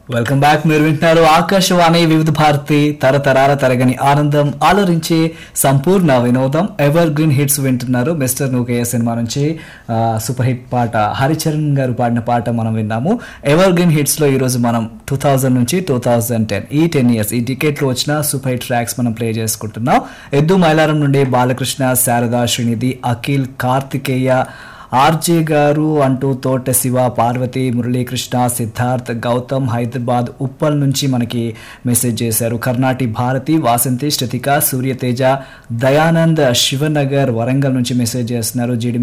welcome back మీరు వింటున్నారు ఆకాశవాణి వివిధ భారతి తరతరాల తరగని ఆనందం ఆలోచించే సంపూర్ణ వినోదం ఎవర్ గ్రీన్ హిట్స్ వింటున్నారు మిస్టర్ నూకే సినిమా నుంచి ఆ, సూపర్ హిట్ పాట హరిచరణ్ గారు పాడిన పాట మనం విన్నాము ఎవర్ గ్రీన్ హిట్స్ లో ఈ రోజు మనం టూ థౌజండ్ నుంచి టూ థౌజండ్ టెన్ ఈ టెన్ ఇయర్స్ ఈ టికెట్ లో వచ్చిన సూపర్ హిట్ ట్రాక్స్ మనం ప్లే చేసుకుంటున్నాం ఎద్దు మైలారం నుండి బాలకృష్ణ శారదా శ్రీనిధి అఖిల్ కార్తికేయ ఆర్జే గారు అంటూ తోట శివ పార్వతి మురళీకృష్ణ సిద్ధార్థ్ గౌతమ్ హైదరాబాద్ ఉప్పల్ నుంచి మనకి మెసేజ్ చేశారు కర్ణాటి భారతి వాసంతి శృతిక సూర్యతేజ దయానంద్ శివనగర్ వరంగల్ నుంచి మెసేజ్ చేస్తున్నారు జీడి